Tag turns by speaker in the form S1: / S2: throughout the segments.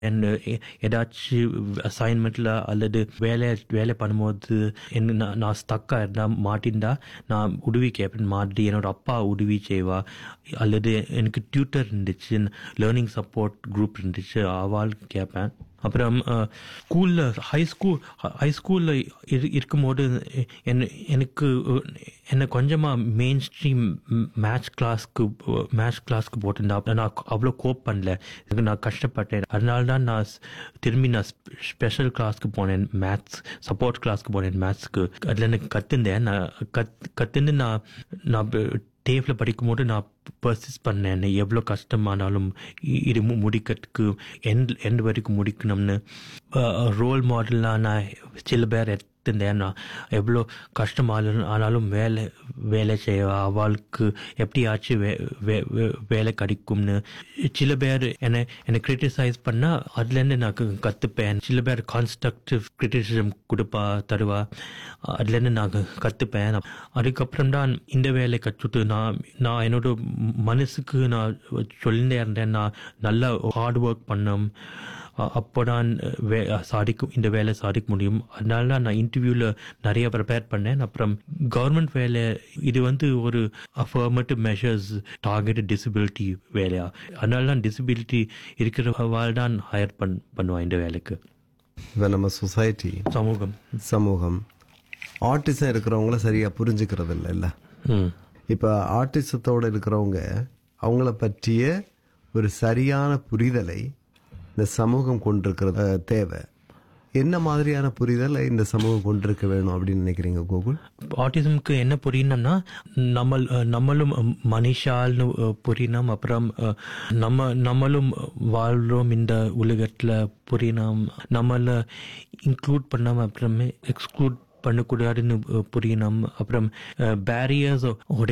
S1: And ஏதாச்சும் அசைன்மெண்ட்டில் அல்லது வேலை வேலை பண்ணும்போது என்ன நான் நான் ஸ்டக்காக இருந்தால் மாட்டின்டா நான் உதவி கேட்பேன் மாதிரி என்னோட அப்பா உதவி செய்வா அல்லது எனக்கு டியூட்டர் இருந்துச்சு லேர்னிங் சப்போர்ட் குரூப் இருந்துச்சு அவள் கேட்பேன் அப்புறம் ஸ்கூலில் ஹை ஸ்கூல் ஹை ஸ்கூலில் இரு இருக்கும்போது என் எனக்கு என்னை கொஞ்சமாக மெயின் ஸ்ட்ரீம் மேட்ச் கிளாஸ்க்கு மேட்ச் கிளாஸ்க்கு போட்டிருந்தா நான் அவ்வளோ கோப் பண்ணல இதுக்கு நான் கஷ்டப்பட்டேன் அதனால தான் நான் ஸ்- திரும்பி நான் ஸ்பெஷல் கிளாஸ்க்கு போனேன் மேத்ஸ் சப்போர்ட் கிளாஸ்க்கு போனேன் மேத்ஸ்க்கு அதில் எனக்கு கற்றுந்தேன் நான் கத் கற்றுந்து நான் நான் டேஃபில் படிக்கும்போது நான் பர்சிஸ் பண்ணேன் எவ்வளோ கஷ்டமானாலும் இ- இது மு- முடிக்கிறதுக்கு எண்ட் எண்ட் வரைக்கும் முடிக்கணும்னு ரோல் மாடலாக நான் சில பேர் எடுத்திருந்தேன் நான் எவ்வளோ கஷ்டமானாலும் ஆனாலும் வேலை வேலை செய்ய அவளுக்கு எப்படியாச்சும் வே வே- வே- வேலை கிடைக்கும்னு சில பேர் என்னை என்னை கிரிட்டிசைஸ் பண்ணால் அதுலேருந்து நான் க- கற்றுப்பேன் சில பேர் கான்ஸ்ட்ரக்டிவ் கிரிட்டிசிசம் கொடுப்பா தருவா அதுலேருந்து நான் க- கற்றுப்பேன் அதுக்கப்புறம் தான் இந்த வேலை கற்றுட்டு நான் நான் என்னோட மனசுக்கு நான் சொல்லிட்டே இருந்தேன் நான் நல்லா ஹார்ட் ஒர்க் பண்ணோம் அப்போ தான் வே சாதிக்கும் இந்த வேலை சாதிக்க முடியும் அதனால தான் நான் இன்டர்வியூவில் நிறைய ப்ரிப்பேர் பண்ணேன் அப்புறம் கவர்மெண்ட் வேலை இது வந்து ஒரு அஃபர்மேட்டிவ் மெஷர்ஸ் டார்கெட் டிசபிலிட்டி வேலையா அதனால தான் டிசபிலிட்டி இருக்கிறவாள் தான் ஹையர் பண் பண்ணுவான் இந்த வேலைக்கு
S2: இப்போ நம்ம சொசைட்டி
S1: சமூகம்
S2: சமூகம் ஆர்டிசம் இருக்கிறவங்கள சரியாக புரிஞ்சுக்கிறது இல்லைல்ல
S1: ம்
S2: இப்போ ஆர்டிசத்தோடு இருக்கிறவங்க அவங்கள பற்றிய ஒரு சரியான புரிதலை இந்த சமூகம் கொண்டிருக்கிறது அஹ், தேவை என்ன மாதிரியான புரிதலை இந்த சமூகம் கொண்டிருக்க வேணும் அப்படின்னு நினைக்கிறீங்க கோகுல்
S1: ஆட்டிசம்க்கு என்ன புரியணும்னா நம்ம நம்மளும் மனுஷால்னு புரியணும் அப்புறம் அஹ், நம்ம நம்மளும் வாழ்றோம் இந்த உலகத்தில் புரியணும் நம்மள இன்க்ளூட் பண்ணாம அப்புறமே எக்ஸ்க்ளூட் பண்ணக்கூடாதுன்னு அஹ், புரியணும் அப்புறம் பேரியர்ஸ்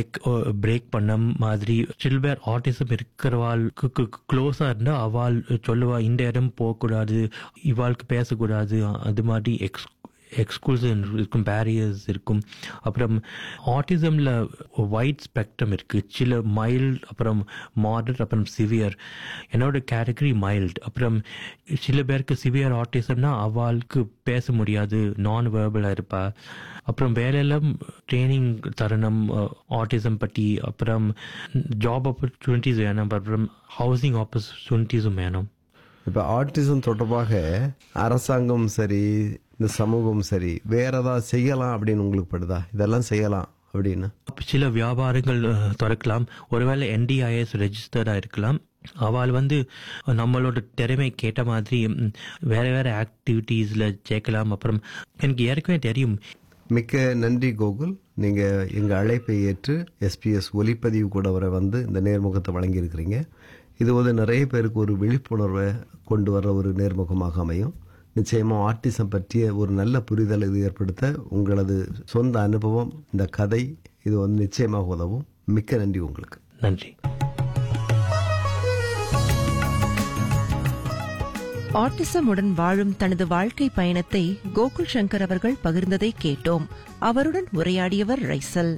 S1: பிரேக் பண்ண மாதிரி சில பேர் ஆட்டிசம் இருக்கிறவாளுக்கு க்ளோஸாக இருந்தால் அவள் சொல்லுவா இந்த இடம் போகக்கூடாது இவாளுக்கு பேசக்கூடாது அது மாதிரி எக்ஸ் எக்ஸ்க்ளூசிவ் இருக்கும் பேரியர்ஸ் இருக்கும் அப்புறம் ஆட்டிசமில் வைட் ஸ்பெக்ட்ரம் இருக்குது சில மைல்டு அப்புறம் மாடர்ட் அப்புறம் சிவியர் என்னோட கேட்டகரி மைல்டு அப்புறம் சில பேருக்கு சிவியர் ஆட்டிசம்னா அவளுக்கு பேச முடியாது நான் வேர்பலாக இருப்பா அப்புறம் வேலையெல்லாம் ட்ரைனிங் தரணும் ஆட்டிசம் பற்றி அப்புறம் ஜாப் ஆப்பர்ச்சுனிட்டிஸ் வேணும் அப்புறம் ஹவுசிங் ஆப்பர்ச்சுனிட்டிஸும் வேணும்
S2: இப்போ ஆர்டிசம் தொடர்பாக அரசாங்கம் சரி இந்த சமூகம் சரி வேற ஏதாவது செய்யலாம் அப்படின்னு உங்களுக்கு படுதா இதெல்லாம் செய்யலாம் அப்படின்னு
S1: சில வியாபாரங்கள் அஹ், திறக்கலாம் ஒருவேளை என்டிஐஎஸ் ரெஜிஸ்டர்டாக இருக்கலாம் அவள் வந்து நம்மளோட திறமை கேட்ட மாதிரி ம், வேற வேற ஆக்டிவிட்டீஸில் சேர்க்கலாம் அப்புறம் எனக்கு ஏற்கனவே தெரியும்
S2: மிக்க நன்றி கோகுல் நீங்க எங்க அழைப்பை ஏற்று எஸ்பிஎஸ் ஒலிப்பதிவு கூட வர வந்து இந்த நேர்முகத்தை வழங்கியிருக்கிறீங்க இது வந்து நிறைய பேருக்கு ஒரு விழிப்புணர்வை கொண்டு வர ஒரு நேர்முகமாக அமையும் நிச்சயமா ஆர்டிசம் பற்றிய ஒரு நல்ல புரிதல் இது ஏற்படுத்த உங்களது சொந்த அனுபவம் இந்த கதை இது வந்து நிச்சயமாக உதவும் மிக்க நன்றி உங்களுக்கு
S1: நன்றி
S3: ஆட்டிசமுடன் வாழும் தனது வாழ்க்கை பயணத்தை கோகுல் சங்கர் அவர்கள் பகிர்ந்ததை கேட்டோம் அவருடன் உரையாடியவர் Raisal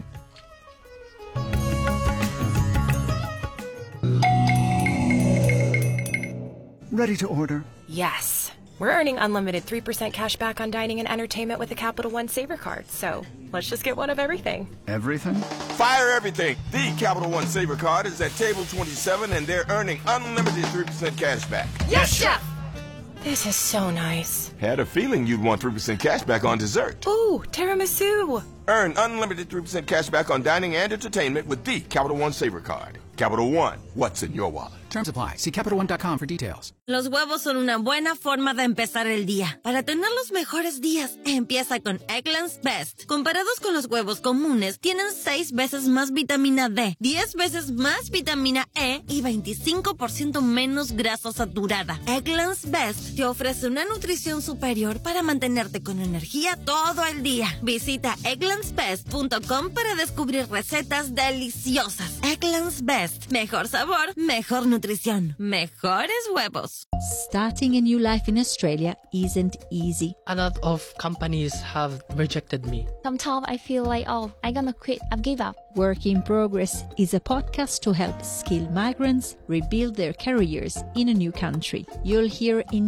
S4: Ready to order.
S5: Yes. We're earning unlimited 3% cash back on dining and entertainment with the Capital One Saver card, so let's just get one of everything.
S4: Everything?
S6: Fire everything. The Capital One Saver card is at table 27 and they're earning unlimited 3% cash back.
S5: Yes, Chef! This is so nice.
S6: Had a feeling you'd want 3% cash back on dessert.
S5: Ooh, tiramisu!
S6: Earn unlimited 3% cash back on dining and entertainment with the Capital One Saver card. Capital One, what's in your wallet?
S4: Terms apply. See CapitalOne.com for details.
S7: Los huevos son una buena forma de empezar el día. Para tener los mejores días, empieza con Eggland's Best. Comparados con los huevos comunes, tienen 6 veces más vitamina D, 10 veces más vitamina E y 25% menos grasa saturada. Eggland's Best te ofrece una nutrición superior para mantenerte con energía todo el día. Visita egglandsbest.com para descubrir recetas deliciosas. Eggland's Best. Mejor sabor, mejor nutrición, mejores huevos.
S8: Starting a new life in Australia isn't easy.
S9: A lot of companies have rejected me.
S10: Sometimes I feel like, oh, I'm gonna quit, I've give up.
S8: Work in Progress is a podcast to help skilled migrants rebuild their careers in a new country. You'll hear in